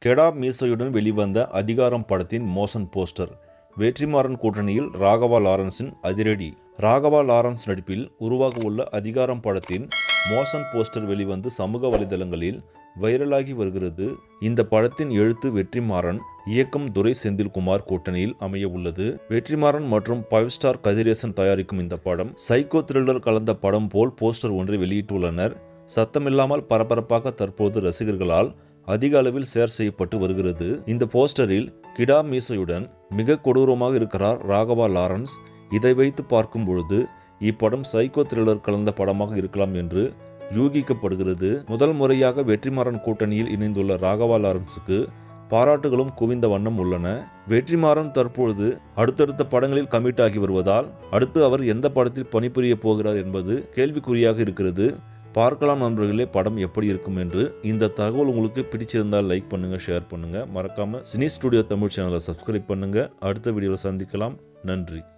கெடா மீசையுடன் வெளிவந்த அதிகாரம் படத்தின் மோசன் போஸ்டர் வெற்றிமாறன் கூட்டணியில் ராகவா லாரன்ஸின் அதிரடி ராகவா லாரன்ஸ் நடிப்பில் உருவாக உள்ள அதிகாரம் படத்தின் மோசன் போஸ்டர் வெளிவந்து சமூக வலைதளங்களில் வைரலாகி வருகிறது இந்த படத்தின் எழுத்து வெற்றிமாறன் இயக்கம் துரை செந்தில்குமார் கூட்டணியில் அமைய உள்ளது வெற்றிமாறன் மற்றும் ஃபைவ் ஸ்டார் கதிரேசன் தயாரிக்கும் இந்த படம் சைக்கோ த்ரில்லர் கலந்த படம் போல் போஸ்டர் ஒன்றை வெளியிட்டுள்ளனர் சத்தமில்லாமல் பரபரப்பாக தற்போது ரசிகர்களால் அதிக அளவில் ஷேர் செய்யப்பட்டு வருகிறது இந்த போஸ்டரில் கிடா மீசையுடன் மிக கொடூரமாக இருக்கிறார் ராகவா லாரன்ஸ் இதை வைத்து பார்க்கும் பொழுது இப்படம் சைக்கோ த்ரில்லர் கலந்த படமாக இருக்கலாம் என்று யூகிக்கப்படுகிறது முதல் முறையாக வெற்றிமாறன் கூட்டணியில் இணைந்துள்ள ராகவா லாரன்ஸுக்கு பாராட்டுகளும் குவிந்த வண்ணம் உள்ளன வெற்றிமாறன் தற்பொழுது அடுத்தடுத்த படங்களில் கமிட் ஆகி வருவதால் அடுத்து அவர் எந்த படத்தில் பணிபுரிய போகிறார் என்பது கேள்விக்குறியாக இருக்கிறது பார்க்கலாம் நண்பர்களே படம் எப்படி இருக்கும் என்று இந்த தகவல் உங்களுக்கு பிடிச்சிருந்தால் லைக் பண்ணுங்க ஷேர் பண்ணுங்க மறக்காம சினி ஸ்டுடியோ தமிழ் சேனலை சப்ஸ்கிரைப் பண்ணுங்க அடுத்த வீடியோவில் சந்திக்கலாம் நன்றி